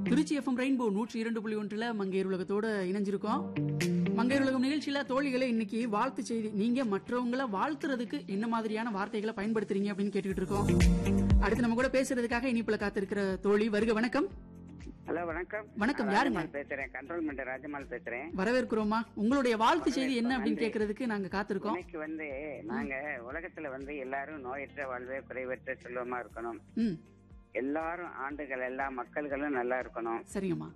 Trichy FM rainbow நூற்றி இரண்டு புள்ளி ஒன்றுல மங்கையர் உலகத்தோட இணைஞ்சிருக்கோம் மங்கையர் உலகம் நிகழ்ச்சியில தோழிகளை இன்னைக்கு வாழ்த்து செய்தி நீங்க மற்றவங்கள வாழ்த்துறதுக்கு என்ன மாதிரியான வார்த்தைகளை பயன்படுத்துறீங்க அப்படின்னு கேட்டுக்கிட்டு இருக்கோம் அடுத்து நம்ம கூட பேசுறதுக்காக இனிப்புல காத்திருக்கிற தோழி வருக வணக்கம் ஹலோ வணக்கம் வணக்கம், நான் யாருங்க? ராஜமால் பேசுறேன் கண்ட்ரோல்மெண்ட் ராஜமால் பேசுறேன் வரவேற்கிறோமா உங்களுடைய வாழ்த்து செய்தி என்ன அப்படின்னு கேட்கறதுக்கு நாங்க காத்திருக்கோம் இன்னைக்கு வந்து நாங்க உலகத்துல வந்து எல்லாரும் நோயற்ற வாழ்வே குறைவற்ற செல்வமா இருக்கணும் ம் எல்லாரும் ஆண்டுகள் எல்லா மக்கள்களும் நல்லா இருக்கணும் சரிங்கம்மா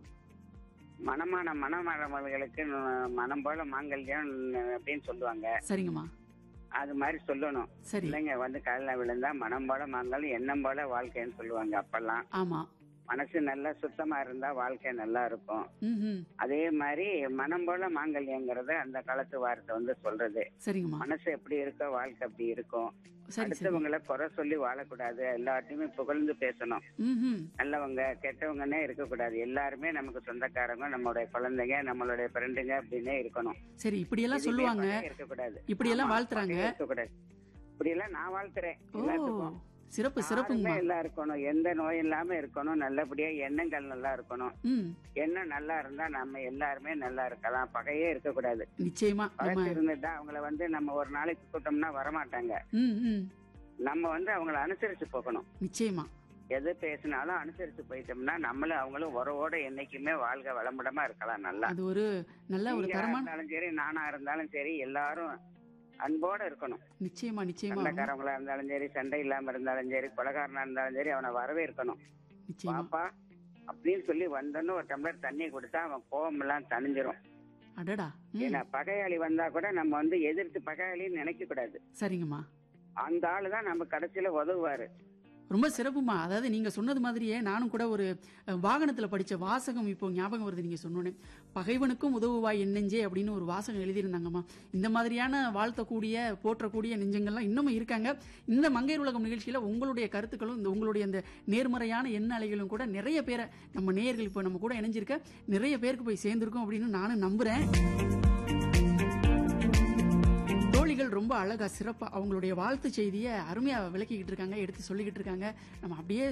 மனமான மனமரமல்களுக்கு மனம் போல மாங்கல்யம் அப்படின்னு சொல்லுவாங்க சரிங்கம்மா அது மாதிரி சொல்லணும் சரி இல்லைங்க வந்து காலில் விழுந்தா மனம் போல மாங்கல் எண்ணம் போல வாழ்க்கைன்னு சொல்லுவாங்க அப்பெல்லாம் ஆமா மனசு நல்லா சுத்தமா இருந்தா வாழ்க்கை நல்லா இருக்கும் ம் ம் அதே மாதிரி மனம் போல மாங்கல்யங்கிறத அந்த காலத்து வார்த்தை வந்து சொல்றது சரிங்கம்மா மனசு எப்படி இருக்கோ வாழ்க்கை அப்படி இருக்கும் சரி சரி அடுத்தவங்கள குறை சொல்லி வாழக்கூடாது எல்லாத்தையுமே புகழ்ந்து பேசணும் ம் ம் நல்லவங்க கெட்டவங்கன்னே இருக்கக்கூடாது எல்லாருமே நமக்கு சொந்தக்காரங்க நம்மளுடைய குழந்தைங்க நம்மளுடைய ஃப்ரெண்டுங்க அப்படின்னே இருக்கணும் சரி இப்படி எல்லாம் எதுவுமே சொல்லுவாங்க பகை இருக்கக்கூடாது இப்படி எல்லாம் ஆமா, வாழ்த்துறாங்க. பகை இருக்கக்கூடாது இப்படி எல்லாம் நான் வாழ்த்துறேன் ஓ எல்லாத்துக்கும் சிறப்பு யாருமே சிறப்புங்கம்மா எல்லாம் இருக்கணும் எந்த நோய் இல்லாம இருக்கணும் நல்லபடியா எண்ணங்கள் நல்லா இருக்கணும் ம் எண்ணம் நல்லா இருந்தா நம்ம எல்லாருமே நல்லா இருக்கலாம் பகையே இருக்கக்கூடாது நிச்சயமா நம்ம பகை இருந்துட்டா அவங்கள வந்து நம்ம ஒரு நாளைக்கு கூட்டம்னா வரமாட்டாங்க ம் ம் நம்ம வந்து அவங்கள அனுசரிச்சு போகணும் நிச்சயமா எது பேசினாலும் அனுசரிச்சு போயிட்டோம்னா நம்மளும் அவங்களும் உறவோட என்னைக்குமே வாழ்க வளமுடமா இருக்கலாம் நல்லா அது ஒரு நல்ல ஒரு நீங்களா தரமான இருந்தாலும் சரி நானா இருந்தாலும் சரி எல்லாரும் அன்போட இருக்கணும் நிச்சயமா நிச்சயமா சண்டைக்காரங்களா இருந்தாலும் சரி சண்டை இல்லாம இருந்தாலும் சரி கொலகாரனா இருந்தாலும் சரி அவனை வரவேற்கணும் நிச்சயமா பாப்பா அப்படின்னு சொல்லி வந்தோன்னு ஒரு டம்ளர் தண்ணி கொடுத்தா அவன் கோவம் எல்லாம் தணிஞ்சிரும் அடடா ம் ஏன்னா பகையாளி வந்தா கூட நம்ம வந்து எதிர்த்து பகையாளின்னு நினைக்க கூடாது சரிங்கம்மா அந்த ஆளு தான் நம்ம கடைசியில உதவுவாரு ரொம்ப சிறப்புமா அதாவது நீங்க சொன்னது மாதிரியே நானும் கூட ஒரு அஹ், வாகனத்துல படிச்ச வாசகம் இப்போ ஞாபகம் வருது நீங்க சொன்னோன்னே பகைவனுக்கும் உதவுவாய் என் நெஞ்சே அப்படின்னு ஒரு வாசகம் எழுதியிருந்தாங்கம்மா இந்த மாதிரியான வாழ்த்தக்கூடிய போற்றக்கூடிய நெஞ்சங்கள்லாம் இன்னமும் இருக்காங்க இந்த மங்கையர் உலகம் நிகழ்ச்சியில உங்களுடைய கருத்துக்களும் இந்த உங்களுடைய அந்த நேர்மறையான எண்ண அலைகளும் கூட நிறைய பேரை நம்ம நேயர்கள் இப்போ நம்ம கூட இணைஞ்சிருக்க நிறைய பேருக்கு போய் சேர்ந்திருக்கோம் அப்படின்னு நானும் நம்புறேன் தோழிகள் ரொம்ப அழகா சிறப்பா அவங்களுடைய வாழ்த்து செய்தியை அருமையா விளக்கிக்கிட்டு இருக்காங்க எடுத்து சொல்லிக்கிட்டு இருக்காங்க நம்ம அப்படியே